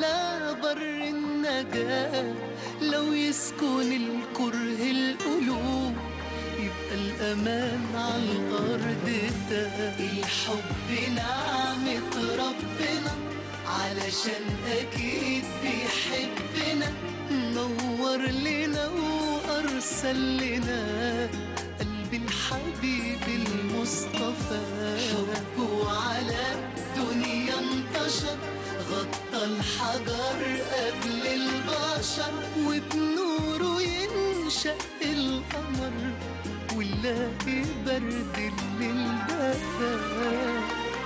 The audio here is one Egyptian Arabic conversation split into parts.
على بر النجاة لو يسكن الكره القلوب يبقى الأمان على الأرض ده الحب نعمة ربنا علشان أكيد بيحبنا نور لنا وأرسل لنا قلب الحبيب المصطفى حبه على الدنيا انتشر غطى الحجر قبل البشر وبنوره ينشق القمر ونلاقي برد الليل ده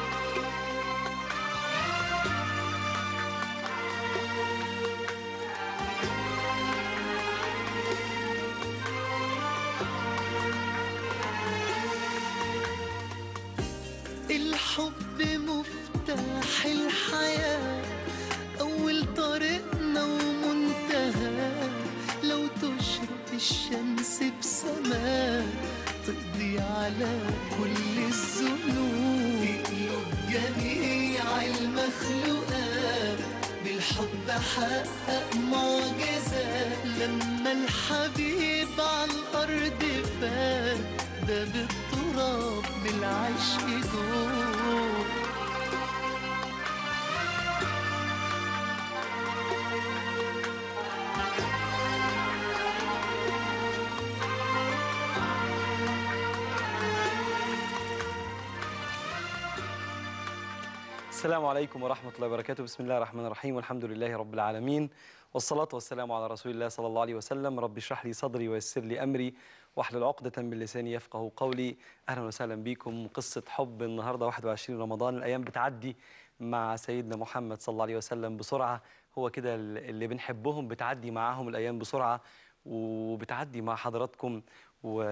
الحب مفتاح الحياة أول طريقنا ومنتهى لو تشرق الشمس بسماء تقضي على كل الذنوب تقلب جميع المخلوقات بالحب حقق معجزة لما الحبيب على الأرض فات ده بالتراب بالعشق دور السلام عليكم ورحمة الله وبركاته بسم الله الرحمن الرحيم والحمد لله رب العالمين والصلاة والسلام على رسول الله صلى الله عليه وسلم رب اشرح لي صدري ويسر لي أمري واحلل عقدة من لساني يفقه قولي أهلا وسهلا بكم قصة حب النهاردة 21 رمضان الأيام بتعدي مع سيدنا محمد صلى الله عليه وسلم بسرعة هو كده اللي بنحبهم بتعدي معاهم الأيام بسرعة وبتعدي مع حضراتكم و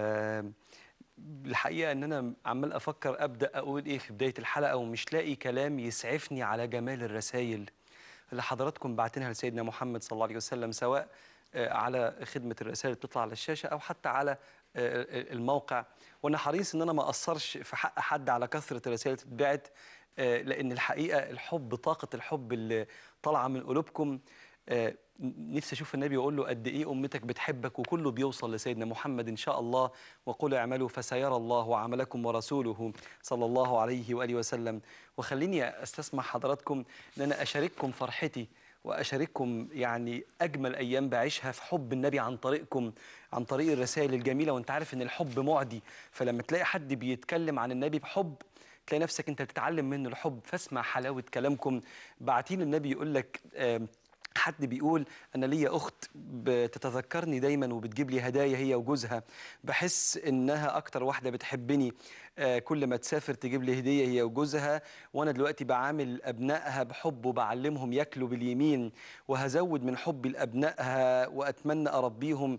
الحقيقه ان انا عمال افكر ابدا اقول ايه في بدايه الحلقه ومش لاقي كلام يسعفني على جمال الرسائل اللي حضراتكم بعتنها لسيدنا محمد صلى الله عليه وسلم سواء آه، على خدمه الرسائل اللي بتطلع على الشاشه او حتى على آه، الموقع وانا حريص ان انا ما اقصرش في حق حد على كثره الرسائل اللي بتتبعت آه، لان الحقيقه الحب طاقه الحب اللي طالعه من قلوبكم آه، نفسي اشوف النبي واقول له قد ايه امتك بتحبك وكله بيوصل لسيدنا محمد ان شاء الله وقل اعملوا فسيرى الله عملكم ورسوله صلى الله عليه واله وسلم وخليني استسمع حضراتكم ان انا اشارككم فرحتي واشارككم يعني اجمل ايام بعيشها في حب النبي عن طريقكم عن طريق الرسائل الجميله وانت عارف ان الحب معدي فلما تلاقي حد بيتكلم عن النبي بحب تلاقي نفسك انت بتتعلم منه الحب فاسمع حلاوه كلامكم بعتين النبي يقول لك آم حد بيقول انا ليا اخت بتتذكرني دايما وبتجيب لي هدايا هي وجوزها بحس انها اكتر واحده بتحبني آه، كل ما تسافر تجيب لي هديه هي وجوزها وانا دلوقتي بعامل ابنائها بحب وبعلمهم ياكلوا باليمين وهزود من حبي لابنائها واتمنى اربيهم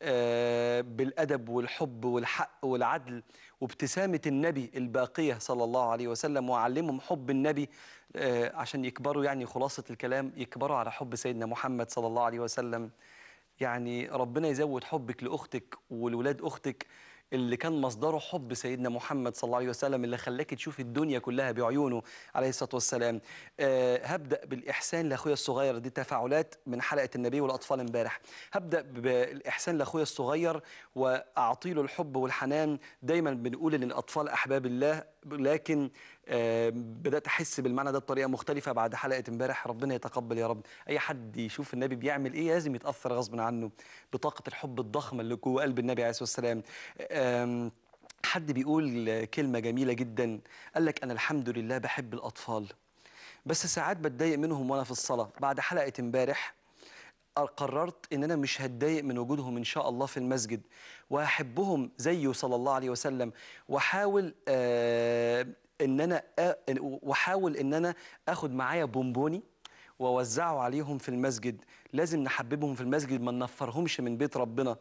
آه، بالادب والحب والحق والعدل وابتسامه النبي الباقيه صلى الله عليه وسلم واعلمهم حب النبي آه، عشان يكبروا يعني خلاصه الكلام يكبروا على حب سيدنا محمد صلى الله عليه وسلم يعني ربنا يزود حبك لاختك ولولاد اختك اللي كان مصدره حب سيدنا محمد صلى الله عليه وسلم اللي خلاك تشوف الدنيا كلها بعيونه عليه الصلاه والسلام. أه هبدا بالاحسان لاخويا الصغير دي تفاعلات من حلقه النبي والاطفال امبارح. هبدا بالاحسان لاخويا الصغير واعطي له الحب والحنان دايما بنقول ان الاطفال احباب الله لكن آه بدات احس بالمعنى ده بطريقه مختلفه بعد حلقه امبارح ربنا يتقبل يا رب اي حد يشوف النبي بيعمل ايه لازم يتاثر غصب عنه بطاقه الحب الضخمه اللي جوه قلب النبي عليه الصلاه والسلام آم، حد بيقول كلمه جميله جدا قال لك انا الحمد لله بحب الاطفال بس ساعات بتضايق منهم وانا في الصلاه بعد حلقه امبارح قررت ان انا مش هتضايق من وجودهم ان شاء الله في المسجد وهحبهم زيه صلى الله عليه وسلم واحاول آه ان انا آه واحاول ان انا اخد معايا بونبوني واوزعه عليهم في المسجد لازم نحببهم في المسجد ما ننفرهمش من بيت ربنا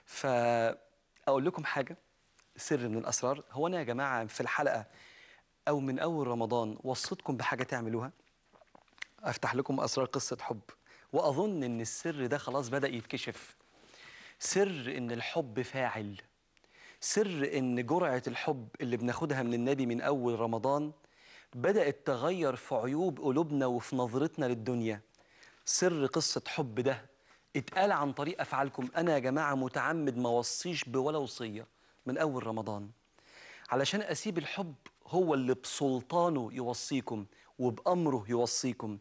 فاقول لكم حاجه سر من الاسرار هو انا يا جماعه في الحلقه او من اول رمضان وصيتكم بحاجه تعملوها افتح لكم اسرار قصه حب واظن ان السر ده خلاص بدا يتكشف سر ان الحب فاعل سر ان جرعه الحب اللي بناخدها من النبي من اول رمضان بدات تغير في عيوب قلوبنا وفي نظرتنا للدنيا سر قصة حب ده اتقال عن طريق أفعالكم أنا يا جماعة متعمد ما وصيش بولا وصية من أول رمضان علشان أسيب الحب هو اللي بسلطانه يوصيكم وبأمره يوصيكم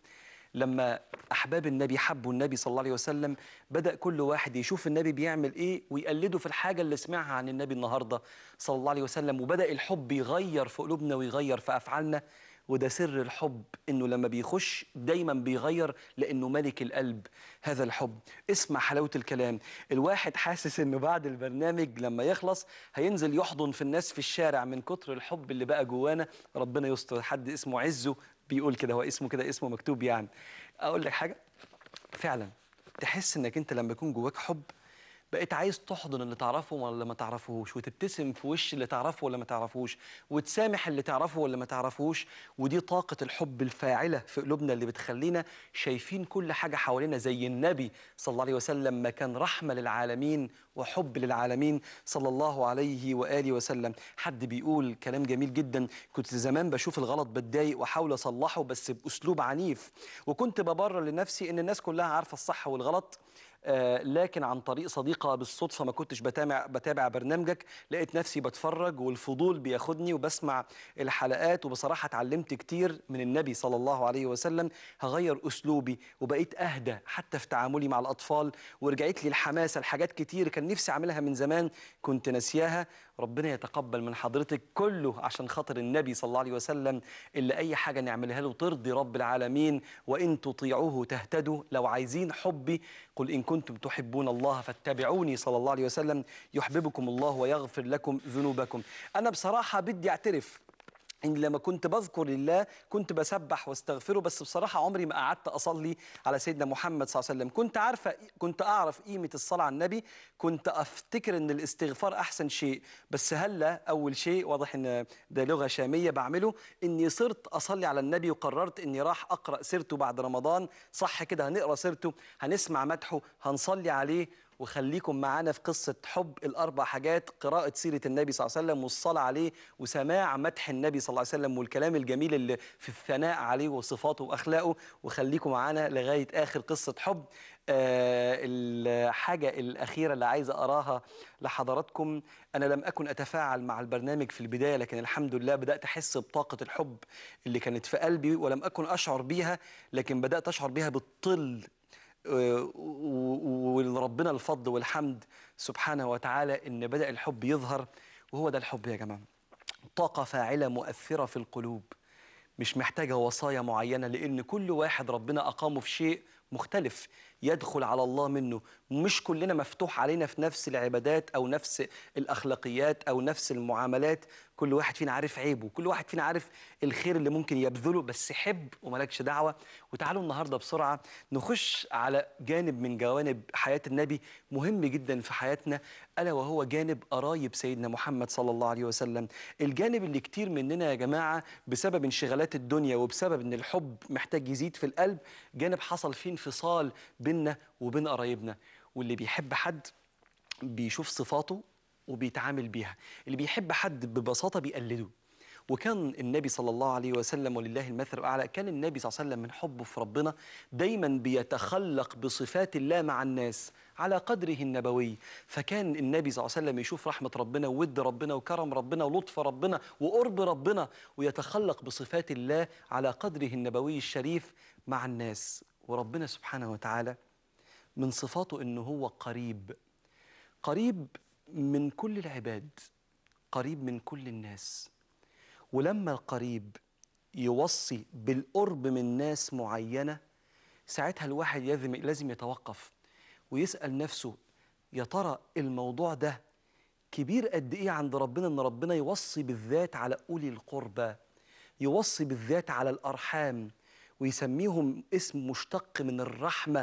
لما أحباب النبي حبوا النبي صلى الله عليه وسلم بدأ كل واحد يشوف النبي بيعمل إيه ويقلده في الحاجة اللي سمعها عن النبي النهاردة صلى الله عليه وسلم وبدأ الحب يغير في قلوبنا ويغير في أفعالنا وده سر الحب انه لما بيخش دايما بيغير لانه ملك القلب هذا الحب اسمع حلاوه الكلام الواحد حاسس انه بعد البرنامج لما يخلص هينزل يحضن في الناس في الشارع من كتر الحب اللي بقى جوانا ربنا يستر حد اسمه عزه بيقول كده هو اسمه كده اسمه مكتوب يعني اقول لك حاجه فعلا تحس انك انت لما يكون جواك حب بقيت عايز تحضن اللي تعرفه ولا ما تعرفوش وتبتسم في وش اللي تعرفه ولا ما تعرفوش وتسامح اللي تعرفه ولا ما تعرفوش ودي طاقة الحب الفاعلة في قلوبنا اللي بتخلينا شايفين كل حاجة حوالينا زي النبي صلى الله عليه وسلم ما كان رحمة للعالمين وحب للعالمين صلى الله عليه وآله وسلم حد بيقول كلام جميل جدا كنت زمان بشوف الغلط بتضايق واحاول اصلحه بس باسلوب عنيف وكنت ببرر لنفسي ان الناس كلها عارفه الصح والغلط آه، لكن عن طريق صديقة بالصدفة ما كنتش بتابع بتابع برنامجك لقيت نفسي بتفرج والفضول بياخدني وبسمع الحلقات وبصراحة اتعلمت كتير من النبي صلى الله عليه وسلم هغير أسلوبي وبقيت أهدى حتى في تعاملي مع الأطفال ورجعت لي الحماسة لحاجات كتير كان نفسي أعملها من زمان كنت ناسياها ربنا يتقبل من حضرتك كله عشان خاطر النبي صلى الله عليه وسلم اللي أي حاجة نعملها له ترضي رب العالمين وإن تطيعوه تهتدوا لو عايزين حبي قل إن كنتم تحبون الله فاتبعوني صلى الله عليه وسلم يحببكم الله ويغفر لكم ذنوبكم أنا بصراحة بدي أعترف إن لما كنت بذكر الله كنت بسبح واستغفره بس بصراحة عمري ما قعدت أصلي على سيدنا محمد صلى الله عليه وسلم كنت عارفة كنت أعرف قيمة الصلاة على النبي كنت أفتكر إن الاستغفار أحسن شيء بس هلا أول شيء واضح إن ده لغة شامية بعمله إني صرت أصلي على النبي وقررت إني راح أقرأ سيرته بعد رمضان صح كده هنقرأ سيرته هنسمع مدحه هنصلي عليه وخليكم معانا في قصة حب الأربع حاجات قراءة سيرة النبي صلى الله عليه وسلم والصلاة عليه وسماع مدح النبي صلى الله عليه وسلم والكلام الجميل اللي في الثناء عليه وصفاته وأخلاقه وخليكم معانا لغاية آخر قصة حب آه الحاجة الأخيرة اللي عايز أراها لحضراتكم أنا لم أكن أتفاعل مع البرنامج في البداية لكن الحمد لله بدأت أحس بطاقة الحب اللي كانت في قلبي ولم أكن أشعر بيها لكن بدأت أشعر بيها بالطل وربنا الفضل والحمد سبحانه وتعالى ان بدا الحب يظهر وهو ده الحب يا جماعه طاقه فاعله مؤثره في القلوب مش محتاجه وصايا معينه لان كل واحد ربنا اقامه في شيء مختلف يدخل على الله منه مش كلنا مفتوح علينا في نفس العبادات او نفس الاخلاقيات او نفس المعاملات كل واحد فينا عارف عيبه كل واحد فينا عارف الخير اللي ممكن يبذله بس حب وملكش دعوه وتعالوا النهارده بسرعه نخش على جانب من جوانب حياه النبي مهم جدا في حياتنا الا وهو جانب قرايب سيدنا محمد صلى الله عليه وسلم الجانب اللي كتير مننا يا جماعه بسبب انشغالات الدنيا وبسبب ان الحب محتاج يزيد في القلب جانب حصل فيه انفصال بيننا وبين قرايبنا واللي بيحب حد بيشوف صفاته وبيتعامل بيها اللي بيحب حد ببساطة بيقلده وكان النبي صلى الله عليه وسلم ولله المثل الأعلى كان النبي صلى الله عليه وسلم من حبه في ربنا دايما بيتخلق بصفات الله مع الناس على قدره النبوي فكان النبي صلى الله عليه وسلم يشوف رحمة ربنا وود ربنا وكرم ربنا ولطف ربنا وقرب ربنا ويتخلق بصفات الله على قدره النبوي الشريف مع الناس وربنا سبحانه وتعالى من صفاته انه هو قريب قريب من كل العباد قريب من كل الناس ولما القريب يوصي بالقرب من ناس معينه ساعتها الواحد لازم لازم يتوقف ويسال نفسه يا ترى الموضوع ده كبير قد ايه عند ربنا ان ربنا يوصي بالذات على اولي القربى يوصي بالذات على الارحام ويسميهم اسم مشتق من الرحمه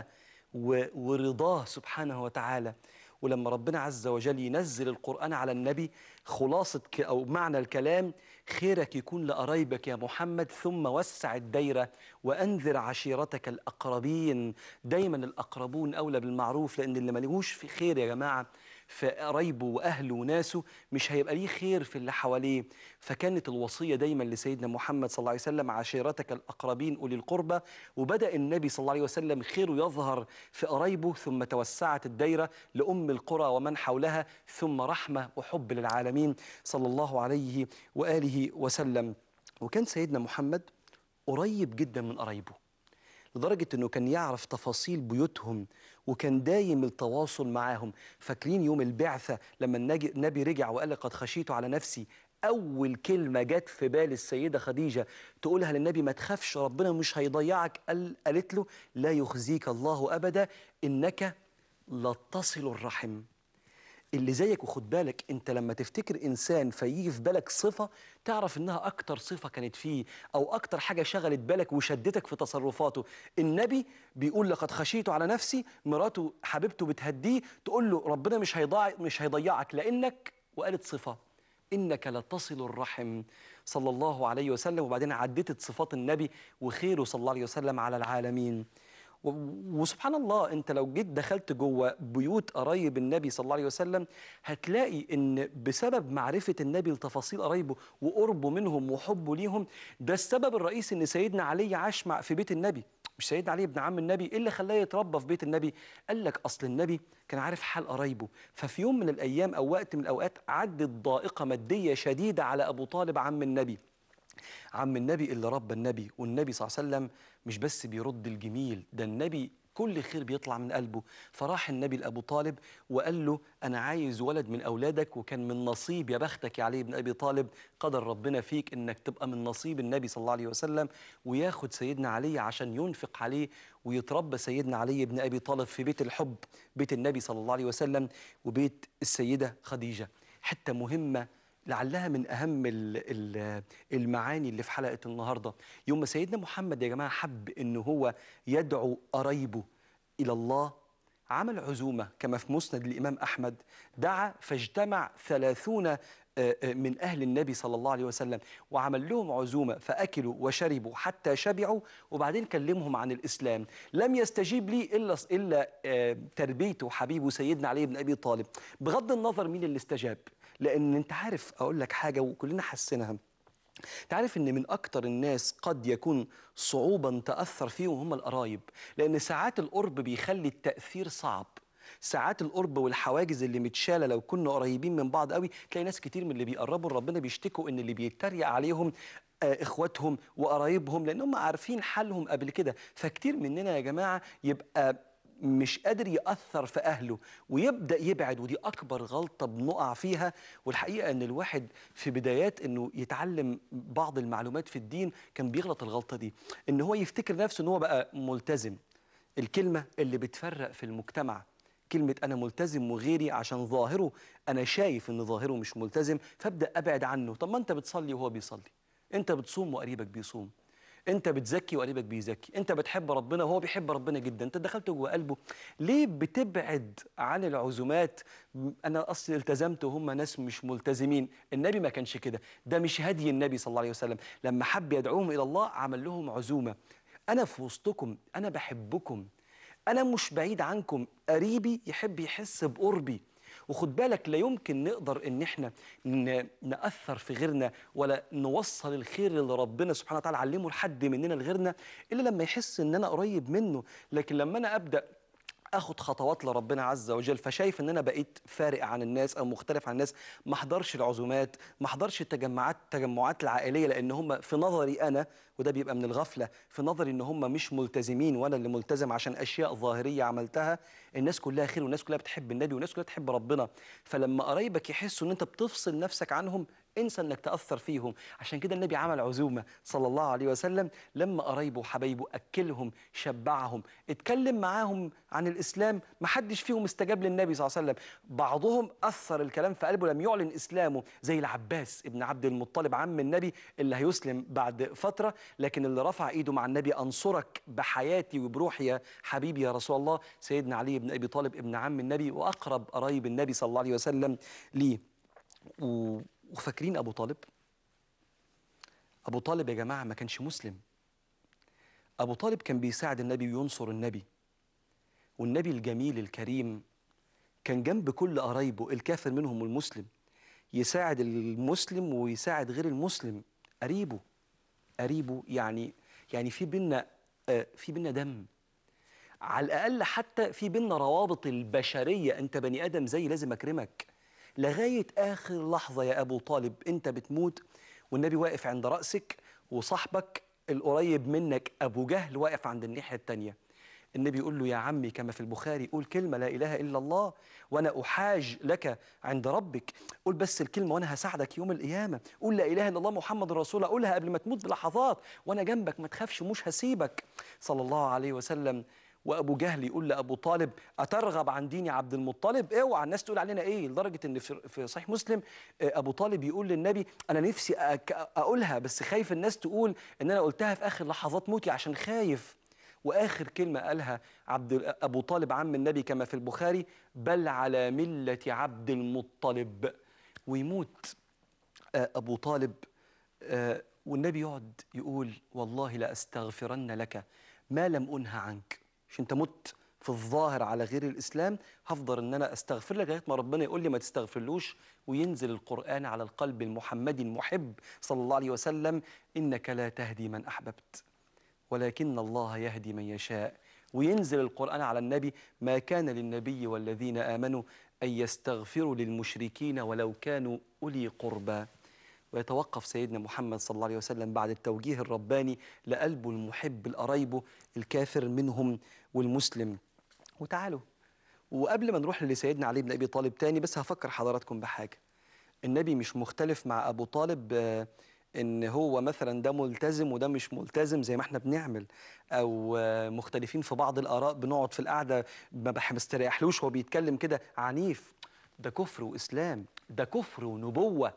ورضاه سبحانه وتعالى ولما ربنا عز وجل ينزل القرآن على النبي خلاصة أو معنى الكلام خيرك يكون لقرايبك يا محمد ثم وسع الدايرة وأنذر عشيرتك الأقربين دايما الأقربون أولى بالمعروف لأن اللي ملهوش في خير يا جماعة في قرايبه واهله وناسه مش هيبقى ليه خير في اللي حواليه فكانت الوصيه دايما لسيدنا محمد صلى الله عليه وسلم عشيرتك الاقربين اولي القربى وبدا النبي صلى الله عليه وسلم خيره يظهر في قرايبه ثم توسعت الدايره لام القرى ومن حولها ثم رحمه وحب للعالمين صلى الله عليه واله وسلم وكان سيدنا محمد قريب جدا من قرايبه لدرجة أنه كان يعرف تفاصيل بيوتهم وكان دايم التواصل معاهم فاكرين يوم البعثة لما النجي- النبي رجع وقال لقد خشيت على نفسي أول كلمة جت في بال السيدة خديجة تقولها للنبي ما تخافش ربنا مش هيضيعك قال قالت له لا يخزيك الله أبدا إنك لتصل الرحم اللي زيك وخد بالك انت لما تفتكر انسان فيجي في بالك صفه تعرف انها اكتر صفه كانت فيه او اكتر حاجه شغلت بالك وشدتك في تصرفاته النبي بيقول لقد خشيت على نفسي مراته حبيبته بتهديه تقول له ربنا مش هيضيع مش هيضيعك لانك وقالت صفه انك لتصل الرحم صلى الله عليه وسلم وبعدين عدتت صفات النبي وخيره صلى الله عليه وسلم على العالمين و- وسبحان الله انت لو جيت دخلت جوه بيوت قرايب النبي صلى الله عليه وسلم هتلاقي ان بسبب معرفه النبي لتفاصيل قرايبه وقربه منهم وحبه ليهم ده السبب الرئيسي ان سيدنا علي عاش مع في بيت النبي مش سيدنا علي ابن عم النبي ايه اللي خلاه يتربى في بيت النبي قال لك اصل النبي كان عارف حال قرايبه ففي يوم من الايام او وقت من الاوقات عدت ضائقه ماديه شديده على ابو طالب عم النبي عم النبي اللي ربى النبي والنبي صلى الله عليه وسلم مش بس بيرد الجميل ده النبي كل خير بيطلع من قلبه فراح النبي لأبو طالب وقال له أنا عايز ولد من أولادك وكان من نصيب يا بختك يا علي بن أبي طالب قدر ربنا فيك إنك تبقى من نصيب النبي صلى الله عليه وسلم وياخد سيدنا علي عشان ينفق عليه ويتربى سيدنا علي بن أبي طالب في بيت الحب بيت النبي صلى الله عليه وسلم وبيت السيدة خديجة حتة مهمة لعلها من اهم ال- ال- المعاني اللي في حلقه النهارده يوم ما سيدنا محمد يا جماعه حب ان هو يدعو قرايبه الى الله عمل عزومه كما في مسند الامام احمد دعا فاجتمع ثلاثون آه، آه، من اهل النبي صلى الله عليه وسلم وعمل لهم عزومه فاكلوا وشربوا حتى شبعوا وبعدين كلمهم عن الاسلام لم يستجيب لي الا الا آه، تربيته حبيبه سيدنا علي بن ابي طالب بغض النظر مين اللي استجاب لان انت عارف اقول لك حاجه وكلنا حسيناها تعرف ان من اكتر الناس قد يكون صعوبا تاثر فيهم هم القرايب لان ساعات القرب بيخلي التاثير صعب ساعات القرب والحواجز اللي متشاله لو كنا قريبين من بعض قوي تلاقي ناس كتير من اللي بيقربوا لربنا بيشتكوا ان اللي بيتريق عليهم آه، اخواتهم وقرايبهم لان هم عارفين حالهم قبل كده فكتير مننا يا جماعه يبقى مش قادر يأثر في أهله ويبدأ يبعد ودي أكبر غلطة بنقع فيها والحقيقة أن الواحد في بدايات أنه يتعلم بعض المعلومات في الدين كان بيغلط الغلطة دي أن هو يفتكر نفسه أنه هو بقى ملتزم الكلمة اللي بتفرق في المجتمع كلمة أنا ملتزم وغيري عشان ظاهره أنا شايف أن ظاهره مش ملتزم فأبدأ أبعد عنه طب ما أنت بتصلي وهو بيصلي أنت بتصوم وقريبك بيصوم انت بتزكي وقريبك بيزكي انت بتحب ربنا وهو بيحب ربنا جدا انت دخلت جوه قلبه ليه بتبعد عن العزومات م- انا اصلي التزمت وهم ناس مش ملتزمين النبي ما كانش كده ده مش هدي النبي صلى الله عليه وسلم لما حب يدعوهم الى الله عمل لهم عزومه انا في وسطكم انا بحبكم انا مش بعيد عنكم قريبي يحب يحس بقربي وخد بالك لا يمكن نقدر ان احنا ن- ناثر في غيرنا ولا نوصل الخير اللي ربنا سبحانه وتعالى علمه لحد مننا لغيرنا الا لما يحس ان انا قريب منه لكن لما انا ابدا اخد خطوات لربنا عز وجل فشايف ان انا بقيت فارق عن الناس او مختلف عن الناس ما احضرش العزومات ما احضرش التجمعات التجمعات العائليه لان هم في نظري انا وده بيبقى من الغفله في نظري ان هم مش ملتزمين وانا اللي ملتزم عشان اشياء ظاهريه عملتها الناس كلها خير والناس كلها بتحب النبي والناس كلها بتحب ربنا فلما قرايبك يحسوا ان انت بتفصل نفسك عنهم انسى انك تاثر فيهم عشان كده النبي عمل عزومه صلى الله عليه وسلم لما قرايبه وحبايبه اكلهم شبعهم اتكلم معاهم عن الاسلام ما حدش فيهم استجاب للنبي صلى الله عليه وسلم بعضهم اثر الكلام في قلبه لم يعلن اسلامه زي العباس ابن عبد المطلب عم النبي اللي هيسلم بعد فتره لكن اللي رفع ايده مع النبي انصرك بحياتي وبروحي يا حبيبي يا رسول الله سيدنا علي بن ابي طالب ابن عم النبي واقرب قرايب النبي صلى الله عليه وسلم ليه و- وفاكرين ابو طالب ابو طالب يا جماعه ما كانش مسلم ابو طالب كان بيساعد النبي وينصر النبي والنبي الجميل الكريم كان جنب كل قرايبه الكافر منهم والمسلم يساعد المسلم ويساعد غير المسلم قريبه قريبه يعني يعني في بينا آه، في بينا دم على الاقل حتى في بينا روابط البشريه انت بني ادم زي لازم اكرمك لغايه اخر لحظه يا ابو طالب انت بتموت والنبي واقف عند راسك وصاحبك القريب منك ابو جهل واقف عند الناحيه الثانيه النبي يقول له يا عمي كما في البخاري قول كلمة لا إله إلا الله وأنا أحاج لك عند ربك قول بس الكلمة وأنا هساعدك يوم القيامة قول لا إله إلا الله محمد رسول الله قولها قبل ما تموت بلحظات وأنا جنبك ما تخافش مش هسيبك صلى الله عليه وسلم وابو جهل يقول لابو طالب اترغب عن دين عبد المطلب اوعى الناس تقول علينا ايه لدرجه ان في في صحيح مسلم آه، ابو طالب يقول للنبي انا نفسي أك- اقولها بس خايف الناس تقول ان انا قلتها في اخر لحظات موتي عشان خايف واخر كلمه قالها عبد ابو طالب عم النبي كما في البخاري بل على مله عبد المطلب ويموت آه، ابو طالب آه، والنبي يقعد يقول والله لاستغفرن لك ما لم انهى عنك مش انت مت في الظاهر على غير الاسلام هفضل ان انا استغفر لك لغايه ما ربنا يقول لي ما تستغفرلوش وينزل القران على القلب المحمدي المحب صلى الله عليه وسلم انك لا تهدي من احببت ولكن الله يهدي من يشاء وينزل القرآن على النبي ما كان للنبي والذين آمنوا أن يستغفروا للمشركين ولو كانوا أولي قربى ويتوقف سيدنا محمد صلى الله عليه وسلم بعد التوجيه الرباني لقلبه المحب لقرايبه الكافر منهم والمسلم وتعالوا وقبل ما نروح لسيدنا علي بن أبي طالب تاني بس هفكر حضراتكم بحاجة النبي مش مختلف مع أبو طالب آه، ان هو مثلا ده ملتزم وده مش ملتزم زي ما احنا بنعمل او آه، مختلفين في بعض الاراء بنقعد في القعده ما بح- بستريحلوش وهو بيتكلم كده عنيف ده كفر واسلام ده كفر ونبوه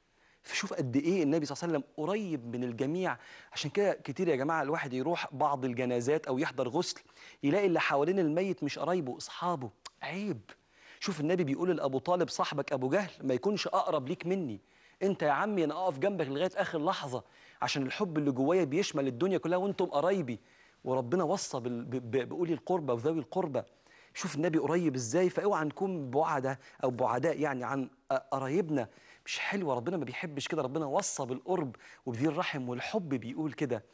فشوف قد ايه النبي صلى الله عليه وسلم قريب من الجميع عشان كده كتير يا جماعه الواحد يروح بعض الجنازات او يحضر غسل يلاقي اللي حوالين الميت مش قرايبه اصحابه عيب شوف النبي بيقول لابو طالب صاحبك ابو جهل ما يكونش اقرب ليك مني انت يا عمي انا اقف جنبك لغايه اخر لحظه عشان الحب اللي جوايا بيشمل الدنيا كلها وانتم قرايبي وربنا وصى بال- ب- ب- باولي القربى وذوي القربى شوف النبي قريب ازاي فاوعى نكون بعدة او بعداء يعني عن أ- قرايبنا مش حلوه ربنا ما بيحبش كده ربنا وصى بالقرب وبذي الرحم والحب بيقول كده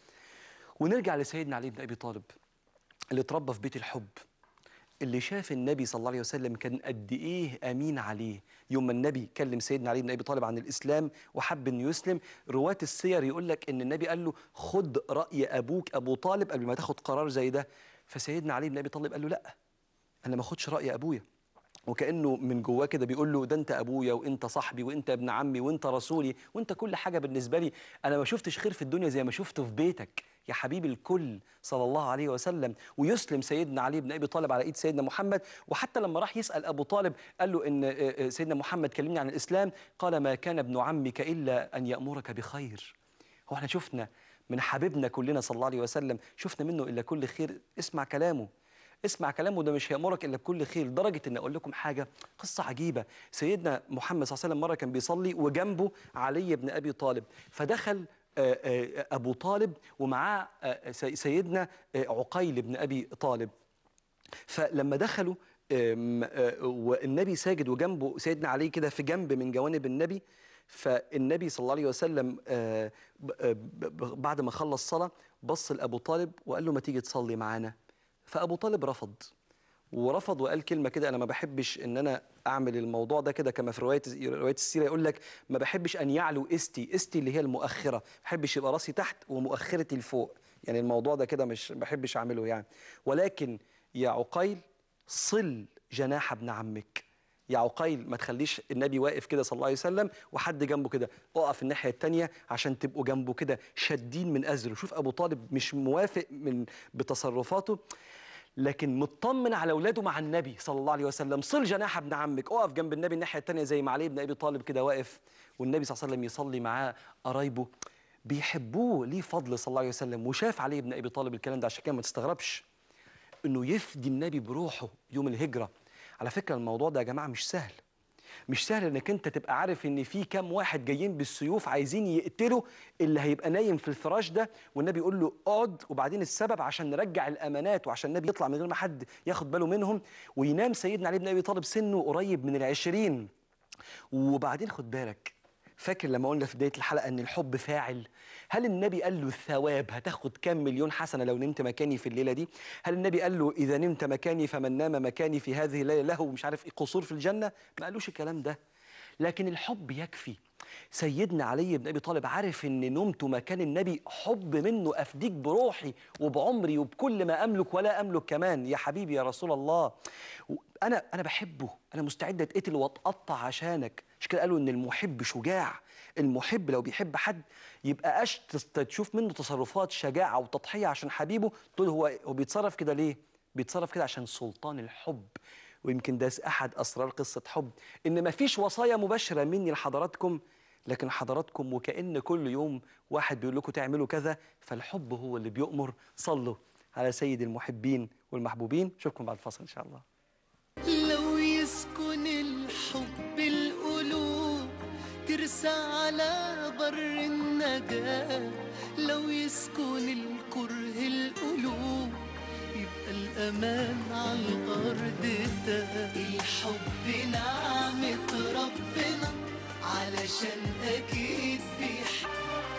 ونرجع لسيدنا علي بن ابي طالب اللي اتربى في بيت الحب اللي شاف النبي صلى الله عليه وسلم كان قد ايه امين عليه يوم ما النبي كلم سيدنا علي بن ابي طالب عن الاسلام وحب انه يسلم رواه السير يقول لك ان النبي قال له خد راي ابوك ابو طالب قبل ما تاخد قرار زي ده فسيدنا علي بن ابي طالب قال له لا انا ما اخدش راي ابويا وكانه من جواه كده بيقول له ده انت ابويا وانت صاحبي وانت ابن عمي وانت رسولي وانت كل حاجه بالنسبه لي انا ما شفتش خير في الدنيا زي ما شفته في بيتك يا حبيب الكل صلى الله عليه وسلم ويسلم سيدنا علي بن ابي طالب على ايد سيدنا محمد وحتى لما راح يسال ابو طالب قال له ان آه، آه، سيدنا محمد كلمني عن الاسلام قال ما كان ابن عمك الا ان يامرك بخير هو احنا شفنا من حبيبنا كلنا صلى الله عليه وسلم شفنا منه الا كل خير اسمع كلامه اسمع كلامه ده مش هيامرك الا بكل خير لدرجه ان اقول لكم حاجه قصه عجيبه سيدنا محمد صلى الله عليه وسلم مره كان بيصلي وجنبه علي بن ابي طالب فدخل آه، آه، ابو طالب ومعاه آه، سي- سيدنا آه، عقيل بن ابي طالب فلما دخلوا آم، آه، والنبي ساجد وجنبه سيدنا علي كده في جنب من جوانب النبي فالنبي صلى الله عليه وسلم آه، ب- آه، ب- ب- بعد ما خلص صلاة بص لأبو طالب وقال له ما تيجي تصلي معانا فأبو طالب رفض ورفض وقال كلمة كده أنا ما بحبش إن أنا أعمل الموضوع ده كده كما في رواية رواية السيرة يقول لك ما بحبش أن يعلو استي استي اللي هي المؤخرة ما بحبش يبقى راسي تحت ومؤخرتي لفوق يعني الموضوع ده كده مش ما بحبش أعمله يعني ولكن يا عقيل صل جناح ابن عمك يا عقيل ما تخليش النبي واقف كده صلى الله عليه وسلم وحد جنبه كده اقف الناحيه الثانيه عشان تبقوا جنبه كده شادين من ازره شوف ابو طالب مش موافق من بتصرفاته لكن مطمن على اولاده مع النبي صلى الله عليه وسلم صل جناح ابن عمك اقف جنب النبي الناحيه الثانيه زي ما علي بن ابي طالب كده واقف والنبي صلى الله عليه وسلم يصلي معاه قرايبه بيحبوه ليه فضل صلى الله عليه وسلم وشاف علي بن ابي طالب الكلام ده عشان كده ما تستغربش انه يفدي النبي بروحه يوم الهجره على فكره الموضوع ده يا جماعه مش سهل مش سهل انك انت تبقى عارف ان في كام واحد جايين بالسيوف عايزين يقتلوا اللي هيبقى نايم في الفراش ده والنبي يقول له اقعد وبعدين السبب عشان نرجع الامانات وعشان النبي يطلع من غير ما حد ياخد باله منهم وينام سيدنا علي بن ابي طالب سنه قريب من العشرين وبعدين خد بالك فاكر لما قلنا في بدايه الحلقه ان الحب فاعل هل النبي قال له الثواب هتاخد كام مليون حسنه لو نمت مكاني في الليله دي هل النبي قال له اذا نمت مكاني فمن نام مكاني في هذه الليله له مش عارف ايه قصور في الجنه ما قالوش الكلام ده لكن الحب يكفي سيدنا علي بن ابي طالب عارف ان نمت مكان النبي حب منه افديك بروحي وبعمري وبكل ما املك ولا املك كمان يا حبيبي يا رسول الله انا انا بحبه انا مستعد اتقتل واتقطع عشانك مش كده قالوا ان المحب شجاع المحب لو بيحب حد يبقى اش تشوف منه تصرفات شجاعه وتضحيه عشان حبيبه تقول هو هو بيتصرف كده ليه بيتصرف كده عشان سلطان الحب ويمكن ده احد اسرار قصه حب ان مفيش وصايا مباشره مني لحضراتكم لكن حضراتكم وكأن كل يوم واحد بيقول لكم تعملوا كذا فالحب هو اللي بيؤمر صلوا على سيد المحبين والمحبوبين اشوفكم بعد الفاصل ان شاء الله لو يسكن الحب القلوب ترسى على بر النجاة لو يسكن الكره القلوب يبقى الأمان على الأرض ده الحب نعمة ربنا علشان أكيد بيحب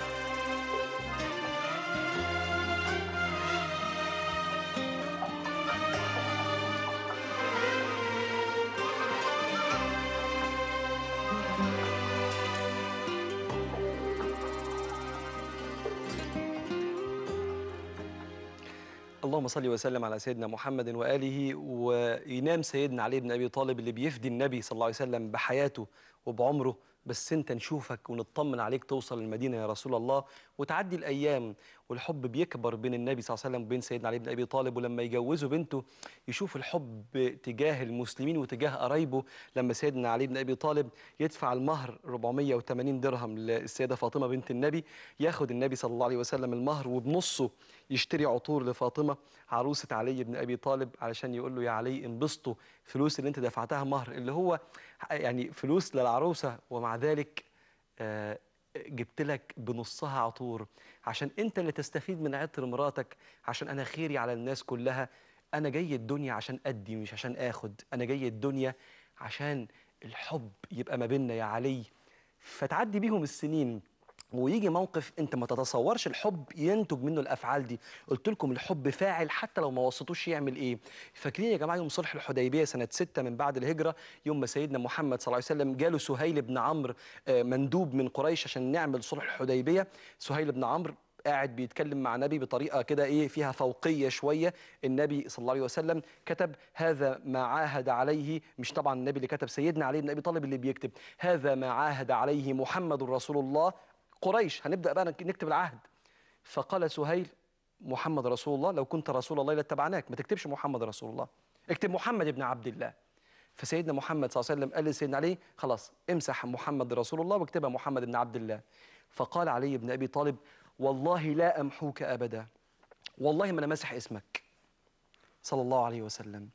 اللهم صل وسلم على سيدنا محمد واله وينام سيدنا علي بن ابي طالب اللي بيفدي النبي صلى الله عليه وسلم بحياته وبعمره بس انت نشوفك ونطمن عليك توصل المدينه يا رسول الله وتعدي الايام والحب بيكبر بين النبي صلى الله عليه وسلم وبين سيدنا علي بن ابي طالب ولما يجوزوا بنته يشوف الحب تجاه المسلمين وتجاه قرايبه لما سيدنا علي بن ابي طالب يدفع المهر 480 درهم للسيده فاطمه بنت النبي ياخد النبي صلى الله عليه وسلم المهر وبنصه يشتري عطور لفاطمه عروسه علي بن ابي طالب علشان يقول له يا علي انبسطوا فلوس اللي انت دفعتها مهر اللي هو يعني فلوس للعروسه ومع ذلك آه، جبت لك بنصها عطور عشان انت اللي تستفيد من عطر مراتك عشان انا خيري على الناس كلها انا جاي الدنيا عشان ادي مش عشان اخد انا جاي الدنيا عشان الحب يبقى ما بيننا يا علي فتعدي بيهم السنين ويجي موقف انت ما تتصورش الحب ينتج منه الافعال دي قلت لكم الحب فاعل حتى لو ما وصيتوش يعمل ايه فاكرين يا جماعه يوم صلح الحديبيه سنه 6 من بعد الهجره يوم ما سيدنا محمد صلى الله عليه وسلم جاله سهيل بن عمرو آه، مندوب من قريش عشان نعمل صلح الحديبيه سهيل بن عمرو قاعد بيتكلم مع نبي بطريقه كده ايه فيها فوقيه شويه النبي صلى الله عليه وسلم كتب هذا ما عاهد عليه مش طبعا النبي اللي كتب سيدنا علي بن ابي طالب اللي بيكتب هذا ما عاهد عليه محمد رسول الله قريش هنبدا بقى نكتب العهد فقال سهيل محمد رسول الله لو كنت رسول الله لاتبعناك ما تكتبش محمد رسول الله اكتب محمد بن عبد الله فسيدنا محمد صلى الله عليه وسلم قال لسيدنا علي خلاص امسح محمد رسول الله واكتبها محمد بن عبد الله فقال علي بن ابي طالب والله لا امحوك ابدا والله ما انا ماسح اسمك صلى الله عليه وسلم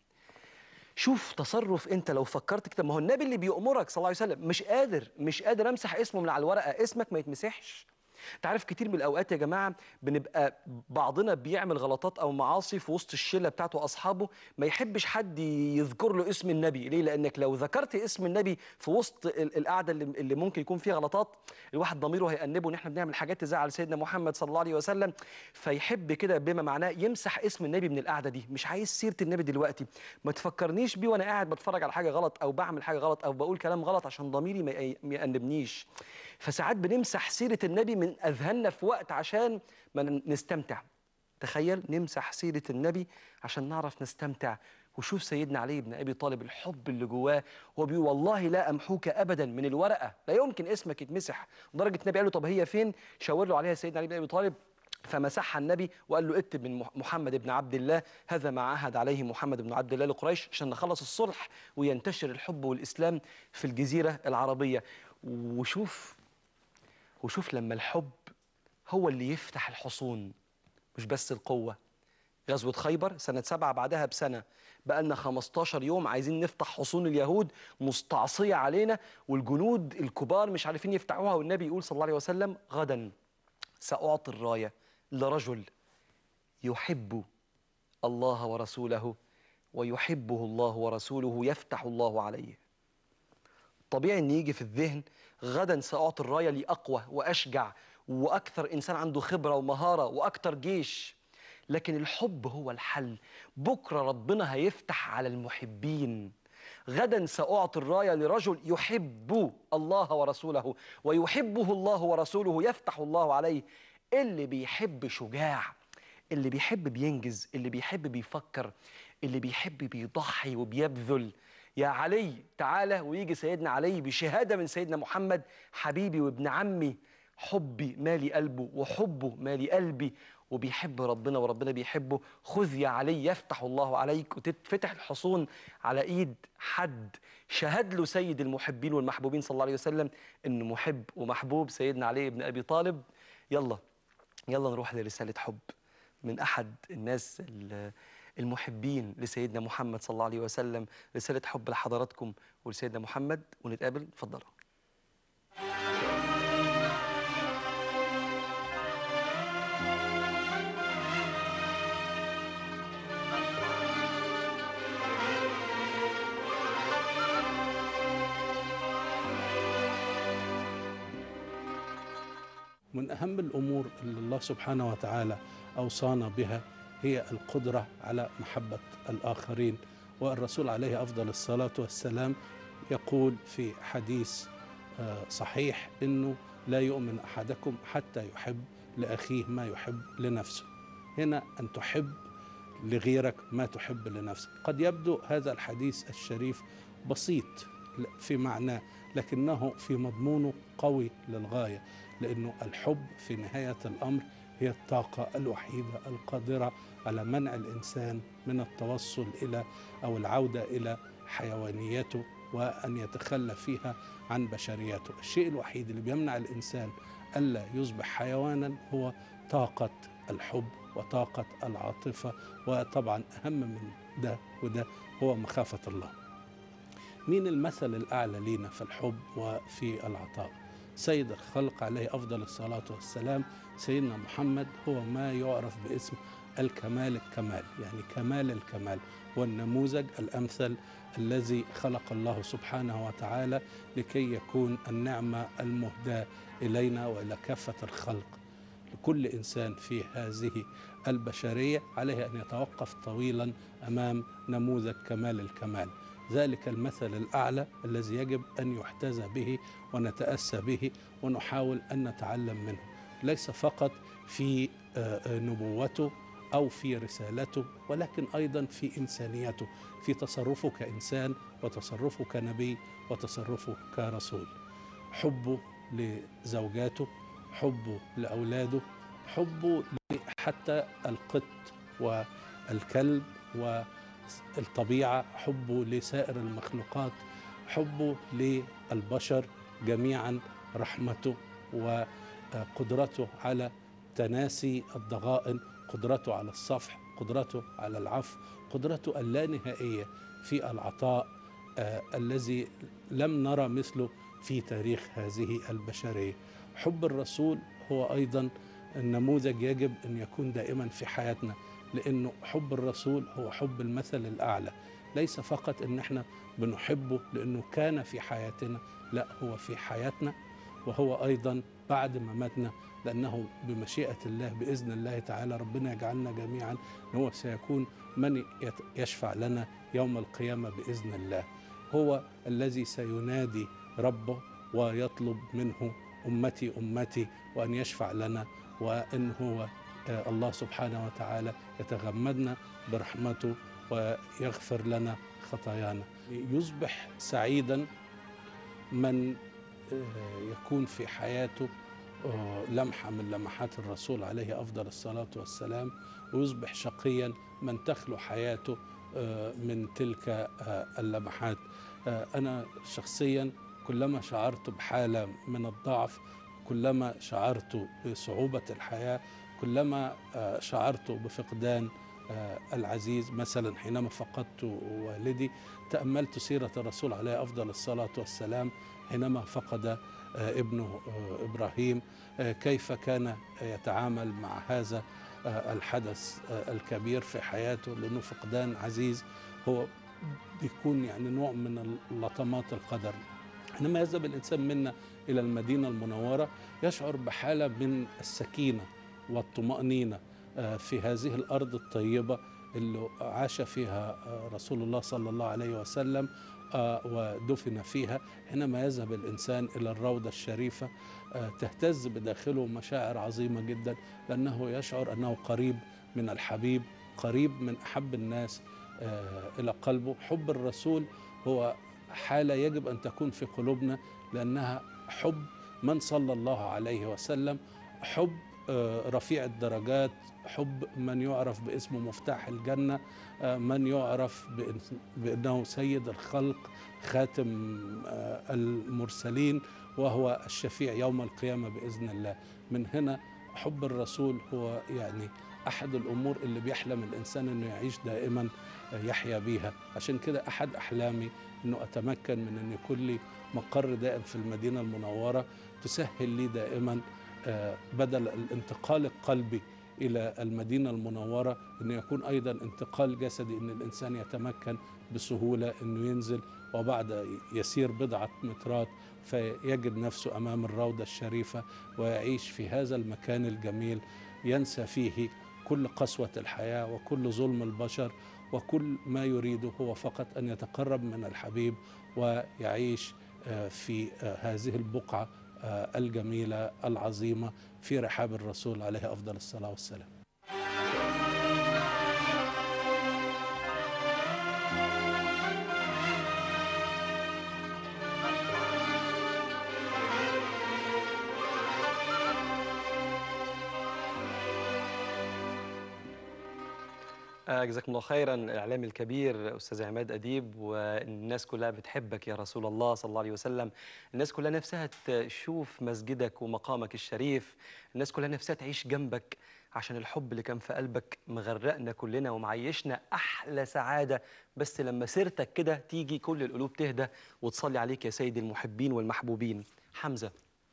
شوف تصرف انت لو فكرت كده ما هو النبي اللي بيأمرك صلى الله عليه وسلم مش قادر مش قادر امسح اسمه من على الورقه اسمك ما يتمسحش انت عارف كتير من الاوقات يا جماعه بنبقى بعضنا بيعمل غلطات او معاصي في وسط الشله بتاعته واصحابه ما يحبش حد يذكر له اسم النبي ليه لانك لو ذكرت اسم النبي في وسط ال- القعده اللي, اللي ممكن يكون فيها غلطات الواحد ضميره هيأنبه ان احنا بنعمل حاجات تزعل سيدنا محمد صلى الله عليه وسلم فيحب كده بما معناه يمسح اسم النبي من القعده دي مش عايز سيره النبي دلوقتي ما تفكرنيش بيه وانا قاعد بتفرج على حاجه غلط او بعمل حاجه غلط او بقول كلام غلط عشان ضميري ما ي- ما يأنبنيش فساعات بنمسح سيره النبي من اذهاننا في وقت عشان ما ن- نستمتع تخيل نمسح سيره النبي عشان نعرف نستمتع وشوف سيدنا علي بن ابي طالب الحب اللي جواه هو بيقول والله لا امحوك ابدا من الورقه لا يمكن اسمك يتمسح لدرجه النبي قال له طب هي فين شاور له عليها سيدنا علي بن ابي طالب فمسحها النبي وقال له اكتب من مح- محمد بن عبد الله هذا ما عهد عليه محمد بن عبد الله لقريش عشان نخلص الصلح وينتشر الحب والاسلام في الجزيره العربيه وشوف وشوف لما الحب هو اللي يفتح الحصون مش بس القوه غزوة خيبر سنة سبعة بعدها بسنة بقى لنا 15 يوم عايزين نفتح حصون اليهود مستعصية علينا والجنود الكبار مش عارفين يفتحوها والنبي يقول صلى الله عليه وسلم غدا سأعطي الراية لرجل يحب الله ورسوله ويحبه الله ورسوله يفتح الله عليه طبيعي ان يجي في الذهن غدا ساعطي الرايه لاقوى واشجع واكثر انسان عنده خبره ومهاره واكثر جيش لكن الحب هو الحل بكره ربنا هيفتح على المحبين غدا ساعطي الرايه لرجل يحب الله ورسوله ويحبه الله ورسوله يفتح الله عليه اللي بيحب شجاع اللي بيحب بينجز اللي بيحب بيفكر اللي بيحب بيضحي وبيبذل يا علي تعالى ويجي سيدنا علي بشهادة من سيدنا محمد حبيبي وابن عمي حبي مالي قلبه وحبه مالي قلبي وبيحب ربنا وربنا بيحبه خذ يا علي يفتح الله عليك وتتفتح الحصون على ايد حد شهد له سيد المحبين والمحبوبين صلى الله عليه وسلم انه محب ومحبوب سيدنا علي بن ابي طالب يلا يلا نروح لرسالة حب من أحد الناس ال- المحبين لسيدنا محمد صلى الله عليه وسلم رسالة حب لحضراتكم ولسيدنا محمد ونتقابل اتفضلوا من أهم الأمور اللي الله سبحانه وتعالى أوصانا بها هي القدرة على محبة الآخرين والرسول عليه أفضل الصلاة والسلام يقول في حديث آه، صحيح أنه لا يؤمن أحدكم حتى يحب لأخيه ما يحب لنفسه هنا أن تحب لغيرك ما تحب لنفسك قد يبدو هذا الحديث الشريف بسيط في معناه لكنه في مضمونه قوي للغايه لانه الحب في نهايه الامر هي الطاقه الوحيده القادره على منع الانسان من التوصل الى او العوده الى حيوانيته وان يتخلى فيها عن بشريته الشيء الوحيد اللي بيمنع الانسان الا يصبح حيوانا هو طاقه الحب وطاقه العاطفه وطبعا اهم من ده وده هو مخافه الله مين المثل الأعلى لينا في الحب وفي العطاء سيد الخلق عليه أفضل الصلاة والسلام سيدنا محمد هو ما يعرف باسم الكمال الكمال يعني كمال الكمال والنموذج الأمثل الذي خلق الله سبحانه وتعالى لكي يكون النعمة المهداة إلينا وإلى كافة الخلق لكل إنسان في هذه البشرية عليه أن يتوقف طويلا أمام نموذج كمال الكمال ذلك المثل الأعلى الذي يجب أن يحتذى به ونتأسى به ونحاول أن نتعلم منه ليس فقط في آه، آه، نبوته أو في رسالته ولكن أيضا في إنسانيته في تصرفه كإنسان وتصرفه كنبي وتصرفه كرسول حبه لزوجاته حبه لأولاده حبه حتى القط والكلب والطبيعة حبه لسائر المخلوقات حبه للبشر جميعا رحمته وقدرته على تناسي الضغائن قدرته على الصفح قدرته على العفو قدرته اللانهائية في العطاء آه الذي لم نرى مثله في تاريخ هذه البشرية حب الرسول هو أيضا النموذج يجب أن يكون دائما في حياتنا لأنه حب الرسول هو حب المثل الأعلى ليس فقط أن احنا بنحبه لأنه كان في حياتنا لا هو في حياتنا وهو أيضا بعد ما ماتنا لأنه بمشيئة الله بإذن الله تعالى ربنا يجعلنا جميعا أن هو سيكون من يت- يشفع لنا يوم القيامة بإذن الله هو الذي سينادي ربه ويطلب منه أمتي أمتي وأن يشفع لنا وأن هو آه، الله سبحانه وتعالى يتغمدنا برحمته ويغفر لنا خطايانا يصبح سعيدا من آه، يكون في حياته آه، لمحة من لمحات الرسول عليه أفضل الصلاة والسلام ويصبح شقيا من تخلو حياته آه، من تلك آه، اللمحات آه، أنا شخصيا كلما شعرت بحالة من الضعف كلما شعرت بصعوبة الحياة كلما آه، شعرت بفقدان آه، العزيز مثلا حينما فقدت والدي تأملت سيرة الرسول عليه أفضل الصلاة والسلام حينما فقد آه، ابنه آه، إبراهيم آه، كيف كان يتعامل مع هذا آه، الحدث آه، الكبير في حياته لأنه فقدان عزيز هو بيكون يعني نوع من لطمات القدر حينما يذهب الإنسان منا إلى المدينة المنورة يشعر بحالة من السكينة والطمأنينة آه، في هذه الأرض الطيبة اللي عاش فيها آه، رسول الله صلى الله عليه وسلم آه، ودفن فيها حينما يذهب الإنسان إلى الروضة الشريفة آه، تهتز بداخله مشاعر عظيمة جدا لأنه يشعر أنه قريب من الحبيب قريب من أحب الناس آه، إلى قلبه حب الرسول هو حالة يجب أن تكون في قلوبنا لأنها حب من صلى الله عليه وسلم حب آه، رفيع الدرجات حب من يعرف باسمه مفتاح الجنة آه، من يعرف بإن- بأنه سيد الخلق خاتم آه، المرسلين وهو الشفيع يوم القيامة بإذن الله من هنا حب الرسول هو يعني أحد الأمور اللي بيحلم الإنسان أنه يعيش دائما آه، يحيا بيها عشان كده أحد أحلامي أنه أتمكن من أن يكون لي مقر دائم في المدينة المنورة تسهل لي دائما آه، بدل الانتقال القلبي إلى المدينة المنورة أنه يكون أيضا انتقال جسدي أن الإنسان يتمكن بسهولة أنه ينزل وبعد يسير بضعة مترات فيجد نفسه أمام الروضة الشريفة ويعيش في هذا المكان الجميل ينسى فيه كل قسوة الحياة وكل ظلم البشر وكل ما يريده هو فقط أن يتقرب من الحبيب ويعيش آه، في آه، هذه البقعة آه، الجميلة العظيمة في رحاب الرسول عليه أفضل الصلاة والسلام آه، جزاكم الله خيرا الاعلامي الكبير استاذ عماد اديب والناس كلها بتحبك يا رسول الله صلى الله عليه وسلم الناس كلها نفسها تشوف مسجدك ومقامك الشريف الناس كلها نفسها تعيش جنبك عشان الحب اللي كان في قلبك مغرقنا كلنا ومعيشنا احلى سعاده بس لما سيرتك كده تيجي كل القلوب تهدى وتصلي عليك يا سيد المحبين والمحبوبين حمزه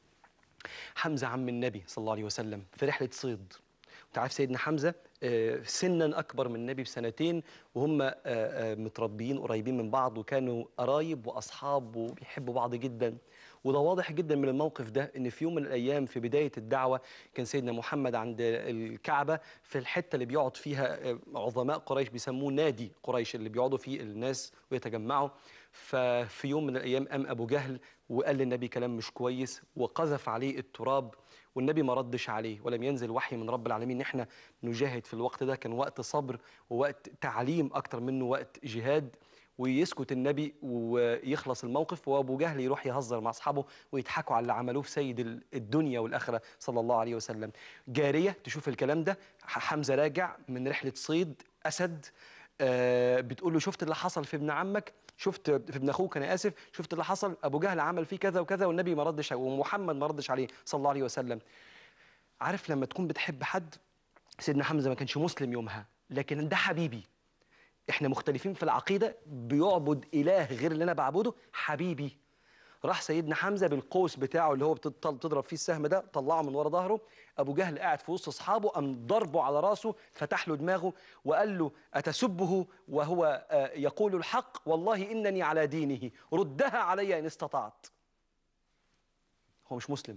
حمزه عم النبي صلى الله عليه وسلم في رحله صيد انت عارف سيدنا حمزه آه، سنا اكبر من النبي بسنتين وهم آه، آه، متربيين قريبين من بعض وكانوا قرايب واصحاب وبيحبوا بعض جدا وده واضح جدا من الموقف ده ان في يوم من الايام في بدايه الدعوه كان سيدنا محمد عند الكعبه في الحته اللي بيقعد فيها آه، عظماء قريش بيسموه نادي قريش اللي بيقعدوا فيه الناس ويتجمعوا ففي يوم من الايام قام ابو جهل وقال للنبي كلام مش كويس وقذف عليه التراب والنبي ما ردش عليه ولم ينزل وحي من رب العالمين ان احنا نجاهد في الوقت ده كان وقت صبر ووقت تعليم اكتر منه وقت جهاد ويسكت النبي ويخلص الموقف وابو جهل يروح يهزر مع اصحابه ويضحكوا على اللي عملوه في سيد ال- الدنيا والاخره صلى الله عليه وسلم جاريه تشوف الكلام ده ح- حمزه راجع من رحله صيد اسد آه، بتقول له شفت اللي حصل في ابن عمك شفت في ابن اخوك انا اسف شفت اللي حصل ابو جهل عمل فيه كذا وكذا والنبي ما ردش ومحمد ما ردش عليه صلى الله عليه وسلم عارف لما تكون بتحب حد سيدنا حمزه ما كانش مسلم يومها لكن ده حبيبي احنا مختلفين في العقيده بيعبد اله غير اللي انا بعبده حبيبي راح سيدنا حمزه بالقوس بتاعه اللي هو بتط- بتضرب فيه السهم ده طلعه من ورا ظهره ابو جهل قاعد في وسط اصحابه قام ضربه على راسه فتح له دماغه وقال له اتسبه وهو آه، يقول الحق والله انني على دينه ردها علي ان استطعت هو مش مسلم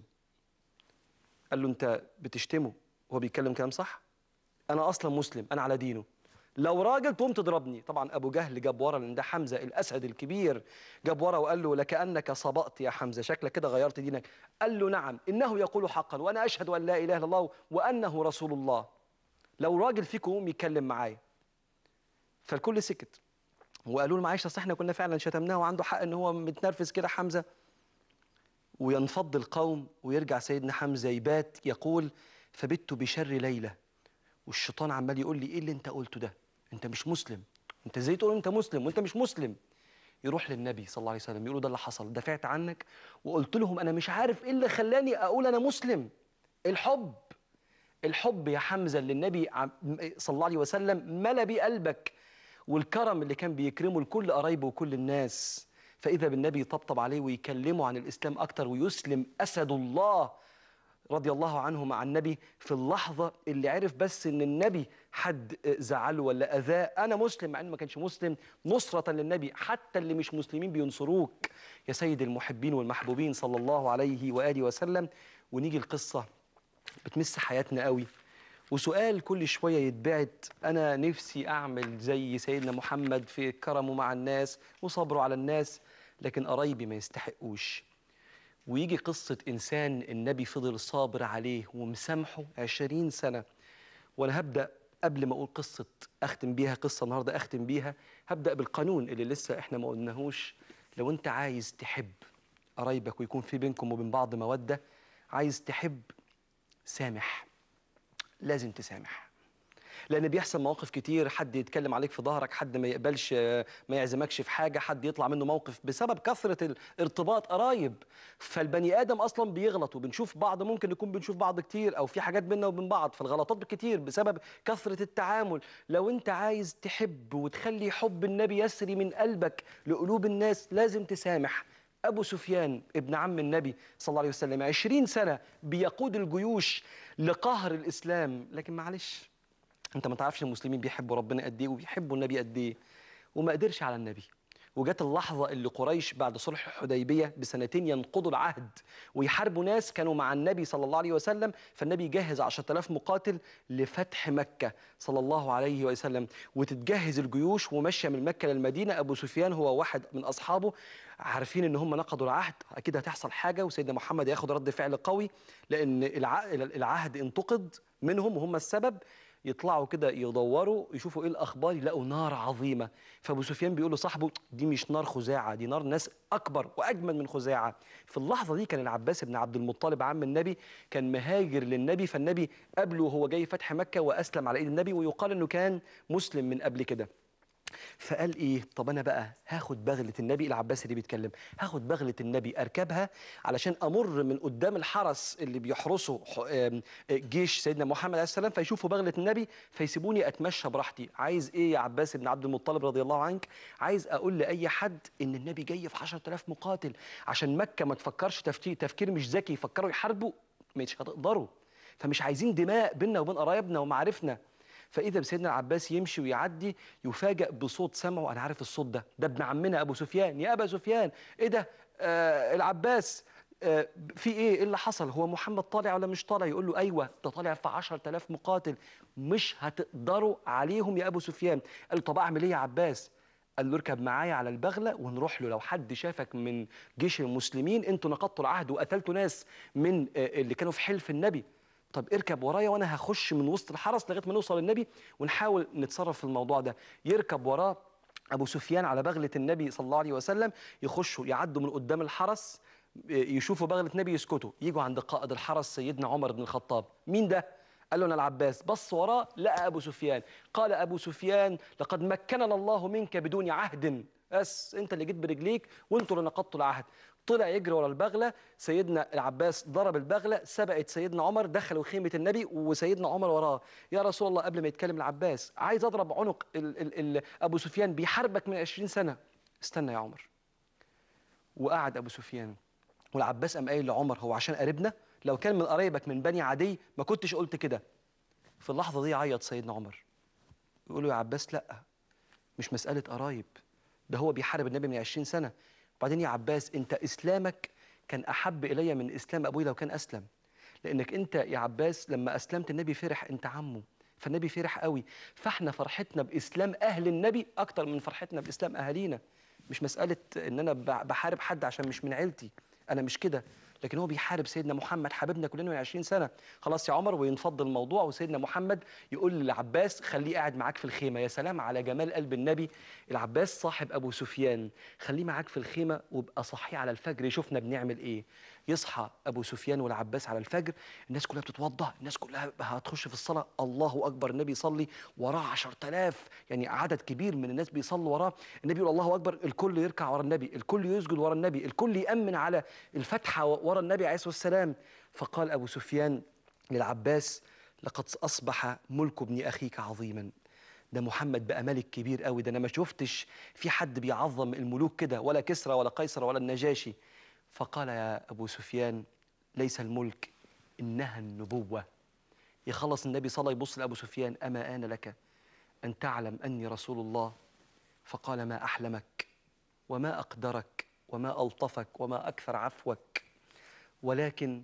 قال له انت بتشتمه وهو بيتكلم كلام صح انا اصلا مسلم انا على دينه لو راجل تقوم تضربني طبعا ابو جهل جاب ورا لان ده حمزه الاسد الكبير جاب ورا وقال له لكانك صبأت يا حمزه شكلك كده غيرت دينك قال له نعم انه يقول حقا وانا اشهد ان لا اله الا الله وانه رسول الله لو راجل فيكم يقوم يتكلم معايا فالكل سكت وقالوا له معلش اصل احنا كنا فعلا شتمناه وعنده حق ان هو متنرفز كده حمزه وينفض القوم ويرجع سيدنا حمزه يبات يقول فبت بشر ليله والشيطان عمال يقول لي ايه اللي انت قلته ده انت مش مسلم انت ازاي تقول انت مسلم وانت مش مسلم يروح للنبي صلى الله عليه وسلم يقول له ده اللي حصل دافعت عنك وقلت لهم انا مش عارف ايه اللي خلاني اقول انا مسلم الحب الحب يا حمزة اللي النبي عم- صلى الله عليه وسلم ملا بيه قلبك والكرم اللي كان بيكرمه لكل قرايبه وكل الناس فإذا بالنبي يطبطب عليه ويكلمه عن الإسلام أكتر ويسلم أسد الله رضي الله عنه مع النبي في اللحظة اللي عرف بس إن النبي حد زعله ولا أذاه أنا مسلم مع إنه ما كانش مسلم نصرة للنبي حتى اللي مش مسلمين بينصروك يا سيد المحبين والمحبوبين صلى الله عليه وآله وسلم ونيجي القصة بتمس حياتنا قوي وسؤال كل شوية يتبعت أنا نفسي أعمل زي سيدنا محمد في كرمه مع الناس وصبره على الناس لكن قرايبي ما يستحقوش ويجي قصة إنسان النبي فضل صابر عليه ومسامحه عشرين سنة وأنا هبدأ قبل ما أقول قصة أختم بيها قصة النهاردة أختم بيها هبدأ بالقانون اللي لسه إحنا ما قلناهوش لو أنت عايز تحب قرايبك ويكون في بينكم وبين بعض مودة عايز تحب سامح لازم تسامح لان بيحصل مواقف كتير حد يتكلم عليك في ظهرك حد ما يقبلش آه، ما يعزمكش في حاجه حد يطلع منه موقف بسبب كثره الارتباط قرايب فالبني ادم اصلا بيغلط وبنشوف بعض ممكن نكون بنشوف بعض كتير او في حاجات بينا وبين بعض فالغلطات كتير بسبب كثره التعامل لو انت عايز تحب وتخلي حب النبي يسري من قلبك لقلوب الناس لازم تسامح أبو سفيان ابن عم النبي صلى الله عليه وسلم عشرين سنة بيقود الجيوش لقهر الإسلام لكن معلش انت ما تعرفش المسلمين بيحبوا ربنا قد ايه وبيحبوا النبي قد ايه وما قدرش على النبي وجت اللحظة اللي قريش بعد صلح الحديبية بسنتين ينقضوا العهد ويحاربوا ناس كانوا مع النبي صلى الله عليه وسلم فالنبي جهز 10000 مقاتل لفتح مكة صلى الله عليه وسلم وتتجهز الجيوش وماشية من مكة للمدينة أبو سفيان هو واحد من أصحابه عارفين ان هم نقضوا العهد اكيد هتحصل حاجه وسيدنا محمد ياخد رد فعل قوي لان الع- العهد انتقد منهم وهم السبب يطلعوا كده يدوروا يشوفوا ايه الاخبار يلاقوا نار عظيمه فابو سفيان بيقول لصاحبه دي مش نار خزاعه دي نار ناس اكبر واجمل من خزاعه في اللحظه دي كان العباس بن عبد المطلب عم النبي كان مهاجر للنبي فالنبي قابله وهو جاي فتح مكه واسلم على ايد النبي ويقال انه كان مسلم من قبل كده فقال ايه طب انا بقى هاخد بغله النبي العباس اللي بيتكلم هاخد بغله النبي اركبها علشان امر من قدام الحرس اللي بيحرسوا ح- آم، آه، جيش سيدنا محمد عليه السلام فيشوفوا بغله النبي فيسيبوني اتمشى براحتي عايز ايه يا عباس بن عبد المطلب رضي الله عنك عايز اقول لاي حد ان النبي جاي في 10000 مقاتل عشان مكه ما تفكرش تفكير تفكير مش ذكي يفكروا يحاربوا مش هتقدروا فمش عايزين دماء بيننا وبين قرايبنا ومعارفنا فاذا بسيدنا العباس يمشي ويعدي يفاجأ بصوت سمعه انا عارف الصوت ده ده ابن عمنا ابو سفيان يا ابا سفيان ايه ده آه العباس آه في ايه ايه اللي حصل هو محمد طالع ولا مش طالع يقول له ايوه ده طالع في 10000 مقاتل مش هتقدروا عليهم يا ابو سفيان قال له طب اعمل ايه يا عباس قال له اركب معايا على البغله ونروح له لو حد شافك من جيش المسلمين انتوا نقضتوا العهد وقتلتوا ناس من آه، اللي كانوا في حلف النبي طب اركب ورايا وانا هخش من وسط الحرس لغايه ما نوصل للنبي ونحاول نتصرف في الموضوع ده يركب وراه ابو سفيان على بغله النبي صلى الله عليه وسلم يخشوا يعدوا من قدام الحرس يشوفوا بغله النبي يسكتوا يجوا عند قائد الحرس سيدنا عمر بن الخطاب مين ده قال له انا العباس بص وراه لقى ابو سفيان قال ابو سفيان لقد مكننا الله منك بدون عهد بس انت اللي جيت برجليك وانتوا اللي نقضتوا العهد طلع يجري ورا البغله سيدنا العباس ضرب البغله سبقت سيدنا عمر دخلوا خيمه النبي وسيدنا عمر وراه يا رسول الله قبل ما يتكلم العباس عايز اضرب عنق ال ال ال ابو سفيان بيحاربك من 20 سنه استنى يا عمر وقعد ابو سفيان والعباس قام قايل لعمر هو عشان قريبنا لو كان من قرايبك من بني عدي ما كنتش قلت كده في اللحظه دي عيط سيدنا عمر يقول له يا عباس لا مش مساله قرايب ده هو بيحارب النبي من 20 سنه وبعدين يا عباس انت اسلامك كان احب الي من اسلام ابوي لو كان اسلم لانك انت يا عباس لما اسلمت النبي فرح انت عمه فالنبي فرح قوي فاحنا فرحتنا باسلام اهل النبي اكتر من فرحتنا باسلام اهالينا مش مساله ان انا ب- بحارب حد عشان مش من عيلتي انا مش كده لكن هو بيحارب سيدنا محمد حبيبنا كلنا من 20 سنه خلاص يا عمر وينفض الموضوع وسيدنا محمد يقول للعباس خليه قاعد معاك في الخيمه يا سلام على جمال قلب النبي العباس صاحب ابو سفيان خليه معاك في الخيمه وابقى صحي على الفجر يشوفنا بنعمل ايه يصحى ابو سفيان والعباس على الفجر الناس كلها بتتوضا الناس كلها هتخش في الصلاه الله اكبر النبي يصلي وراه 10000 يعني عدد كبير من الناس بيصلوا وراه النبي يقول الله اكبر الكل يركع ورا النبي الكل يسجد ورا النبي الكل يامن على الفتحه ورا النبي عليه الصلاه والسلام فقال ابو سفيان للعباس لقد أصبح ملك ابن أخيك عظيما ده محمد بقى ملك كبير قوي ده أنا ما شفتش في حد بيعظم الملوك كده ولا كسرى ولا قيصر ولا النجاشي فقال يا أبو سفيان ليس الملك إنها النبوة يخلص النبي صلى الله يبص لأبو سفيان أما آن لك أن تعلم أني رسول الله فقال ما أحلمك وما أقدرك وما ألطفك وما أكثر عفوك ولكن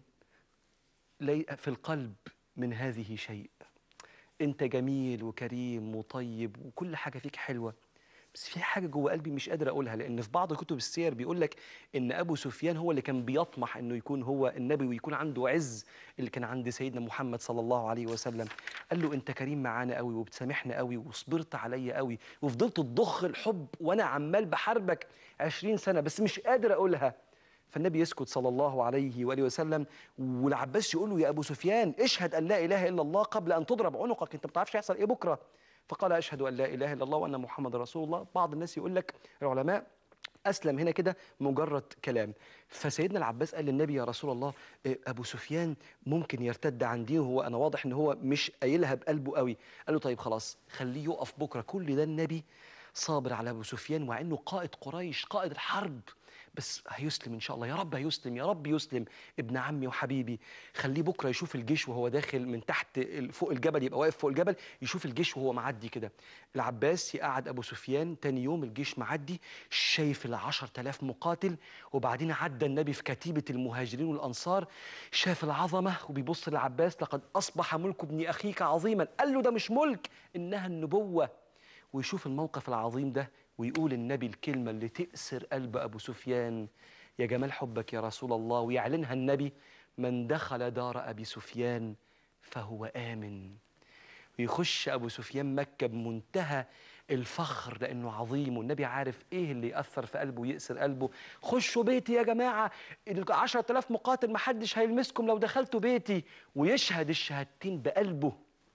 لي في القلب من هذه شيء أنت جميل وكريم وطيب وكل حاجة فيك حلوة بس في حاجة جوه قلبي مش قادر أقولها لأن في بعض كتب السير بيقول لك إن أبو سفيان هو اللي كان بيطمح إنه يكون هو النبي ويكون عنده عز اللي كان عند سيدنا محمد صلى الله عليه وسلم قال له أنت كريم معانا قوي وبتسامحنا قوي وصبرت عليا قوي وفضلت تضخ الحب وأنا عمال بحاربك عشرين سنة بس مش قادر أقولها فالنبي يسكت صلى الله عليه واله وسلم والعباس يقول له يا ابو سفيان اشهد ان لا اله الا الله قبل ان تضرب عنقك انت ما بتعرفش يحصل ايه بكره فقال اشهد ان لا اله الا الله وان محمد رسول الله بعض الناس يقول لك العلماء اسلم هنا كده مجرد كلام فسيدنا العباس قال للنبي يا رسول الله إيه، ابو سفيان ممكن يرتد عن دينه هو انا واضح ان هو مش قايلها بقلبه قوي قال له طيب خلاص خليه يقف بكره كل ده النبي صابر على ابو سفيان ومع انه قائد قريش قائد الحرب بس هيسلم ان شاء الله يا رب هيسلم يا رب يسلم ابن عمي وحبيبي خليه بكره يشوف الجيش وهو داخل من تحت ال- فوق الجبل يبقى واقف فوق الجبل يشوف الجيش وهو معدي كده العباس يقعد ابو سفيان تاني يوم الجيش معدي شايف العشر تلاف مقاتل وبعدين عدى النبي في كتيبه المهاجرين والانصار شاف العظمه وبيبص للعباس لقد اصبح ملك ابن اخيك عظيما قال له ده مش ملك انها النبوه ويشوف الموقف العظيم ده ويقول النبي الكلمة اللي تأسر قلب أبو سفيان يا جمال حبك يا رسول الله ويعلنها النبي من دخل دار أبي سفيان فهو آمن ويخش أبو سفيان مكة بمنتهى الفخر لأنه عظيم والنبي عارف إيه اللي يأثر في قلبه ويأسر قلبه خشوا بيتي يا جماعة العشرة آلاف مقاتل محدش هيلمسكم لو دخلتوا بيتي ويشهد الشهادتين بقلبه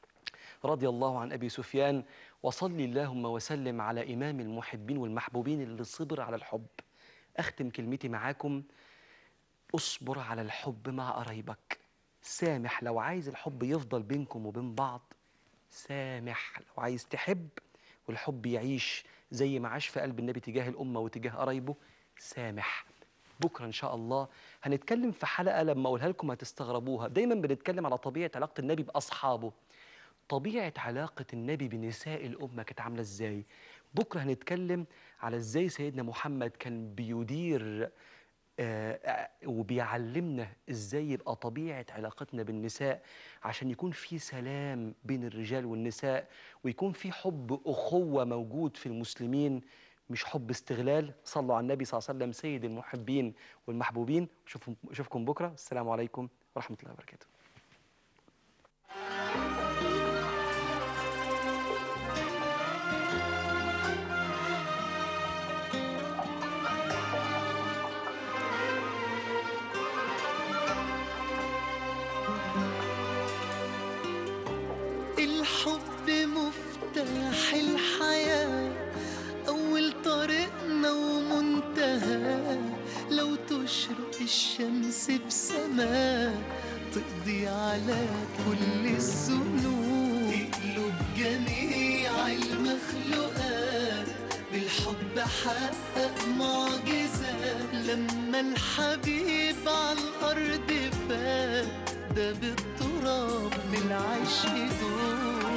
رضي الله عن ابي سفيان وصل اللهم وسلم على امام المحبين والمحبوبين اللي صبر على الحب اختم كلمتي معاكم اصبر على الحب مع قرايبك سامح لو عايز الحب يفضل بينكم وبين بعض سامح لو عايز تحب والحب يعيش زي ما عاش في قلب النبي تجاه الامه وتجاه قرايبه سامح بكره ان شاء الله هنتكلم في حلقه لما اقولها لكم هتستغربوها دايما بنتكلم على طبيعه علاقه النبي باصحابه طبيعة علاقة النبي بنساء الأمة كانت عاملة إزاي؟ بكرة هنتكلم على إزاي سيدنا محمد كان بيدير آه، آه، وبيعلمنا إزاي يبقى طبيعة علاقتنا بالنساء عشان يكون في سلام بين الرجال والنساء ويكون في حب أخوة موجود في المسلمين مش حب استغلال صلوا على النبي صلى الله عليه وسلم سيد المحبين والمحبوبين أشوفكم- أشوفكم بكرة السلام عليكم ورحمة الله وبركاته الحب مفتاح الحياة أول طريقنا ومنتهى لو تشرق الشمس بسماء تقضي على كل الذنوب تقلب جميع المخلوقات بالحب حقق معجزة لما الحبيب على الأرض فات ده بالتراب بالعشق دول